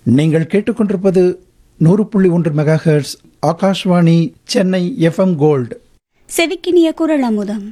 நீங்கள் கேட்டுக்கொண்டிருப்பது நூறு புள்ளி ஒன்று mega hertz Akashvani Chennai FM gold செவிக்கினிய குரல் அமுதம்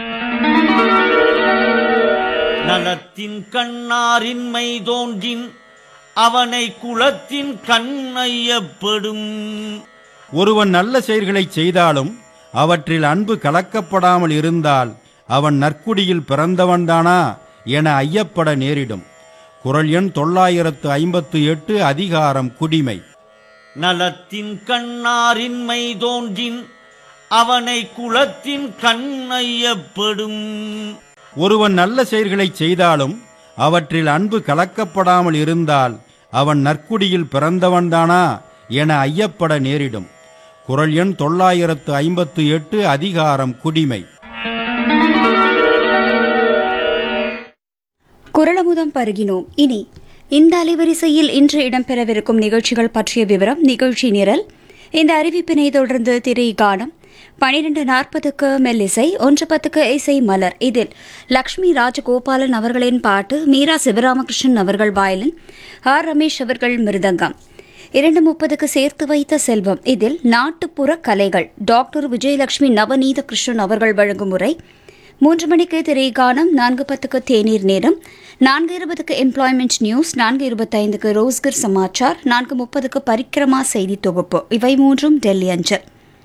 நலத்தின் கண்ணாரின்மை தோன்றின் அவனை குலத்தின் கண்ணையப்படும் ஒருவன் நல்ல செயல்களைச் செய்தாலும் அவற்றில் அன்பு கலக்கப்படாமல் இருந்தால் அவன் நற்குடியில் பிறந்தவன்தானா என ஐயப்பட நேரிடும் குரல் எண் தொள்ளாயிரத்து ஐம்பத்து எட்டு அதிகாரம் குடிமை நலத்தின் கண்ணாரின்மை தோன்றின் அவனை குலத்தின் கண்ணையப்படும் ஒருவன் நல்ல செயல்களைச் செய்தாலும் அவற்றில் அன்பு கலக்கப்படாமல் இருந்தால் அவன் நற்குடியில் பிறந்தவன்தானா என ஐயப்பட நேரிடும் குரல் எண் தொள்ளாயிரத்து ஐம்பத்து எட்டு அதிகாரம் குடிமை குரலமுதம் பருகினோம் இனி இந்த அலைவரிசையில் இன்று இடம்பெறவிருக்கும் நிகழ்ச்சிகள் பற்றிய விவரம் நிகழ்ச்சி நிரல் இந்த அறிவிப்பினை தொடர்ந்து திரை கானம் பனிரெண்டு நாற்பதுக்கு மெல்லிசை ஒன்று பத்துக்கு இசை மலர் இதில் லக்ஷ்மி ராஜகோபாலன் அவர்களின் பாட்டு மீரா சிவராமகிருஷ்ணன் அவர்கள் வயலின் ஆர் ரமேஷ் அவர்கள் மிருதங்கம் இரண்டு முப்பதுக்கு சேர்த்து வைத்த செல்வம் இதில் நாட்டுப்புற கலைகள் டாக்டர் விஜயலட்சுமி நவநீத கிருஷ்ணன் அவர்கள் வழங்கும் உரை மூன்று மணிக்கு திரைகானம் நான்கு பத்துக்கு தேநீர் நேரம் நான்கு இருபதுக்கு எம்ப்ளாய்மெண்ட் நியூஸ் நான்கு இருபத்தைந்துக்கு ரோஸ்கர் சமாச்சார் நான்கு முப்பதுக்கு பரிக்கிரமா செய்தி தொகுப்பு இவை மூன்றும் டெல்லி அஞ்சல்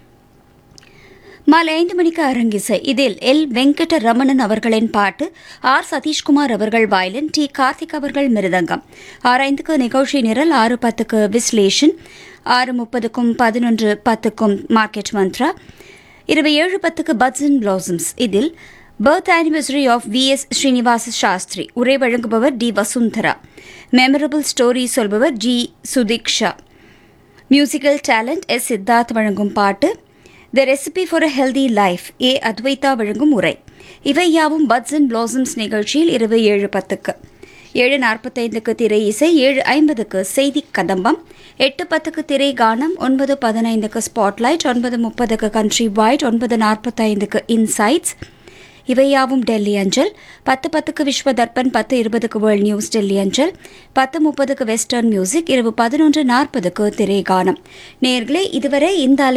மாலை ஐந்து மணிக்கு அரங்கிசை இதில் எல் வெங்கட ரமணன் அவர்களின் பாட்டு ஆர் சதீஷ்குமார் அவர்கள் வயலின் டி கார்த்திக் அவர்கள் மிருதங்கம் ஆறு ஐந்துக்கு நிகழ்ச்சி நிரல் ஆறு பத்துக்கு விஸ்லேஷன் ஆறு முப்பதுக்கும் பதினொன்று பத்துக்கும் மார்க்கெட் மந்த்ரா இரவு ஏழு பத்துக்கு பட்ஸ் அண்ட் பிளாசம்ஸ் இதில் birth anniversary of V S Srinivasa Sastri உரை வழங்குபவர் டி வசுந்தரா மெமரபிள் ஸ்டோரி சொல்பவர் G Sudheeksha musical talent S Siddharth வழங்கும் பாட்டு the recipe for a healthy life A Advaita வழங்கும் உரை இவை யாவும் பட்ஸ் அண்ட் பிளாசம்ஸ் நிகழ்ச்சியில் இரவு ஏழு பத்துக்கு ஏழு நாற்பத்தைந்துக்கு திரை இசை ஏழு ஐம்பதுக்கு செய்தி கதம்பம் எட்டு பத்துக்கு திரை கானம் ஒன்பது பதினைந்துக்கு ஸ்பாட்லைட் ஒன்பது முப்பதுக்கு கண்ட்ரி வைட் ஒன்பது நாற்பத்தைந்துக்கு இன்சைட்ஸ் இவையாவும் டெல்லி அஞ்சல் பத்து பத்துக்கு விஸ்வ தர்ப்பன் பத்து இருபதுக்கு வேர்ல்ட் நியூஸ் டெல்லி அஞ்சல் பத்து முப்பதுக்கு வெஸ்டர்ன் மியூசிக் இரவு பதினொன்று நாற்பதுக்கு திரை கானம் நேர்களே இதுவரை இந்த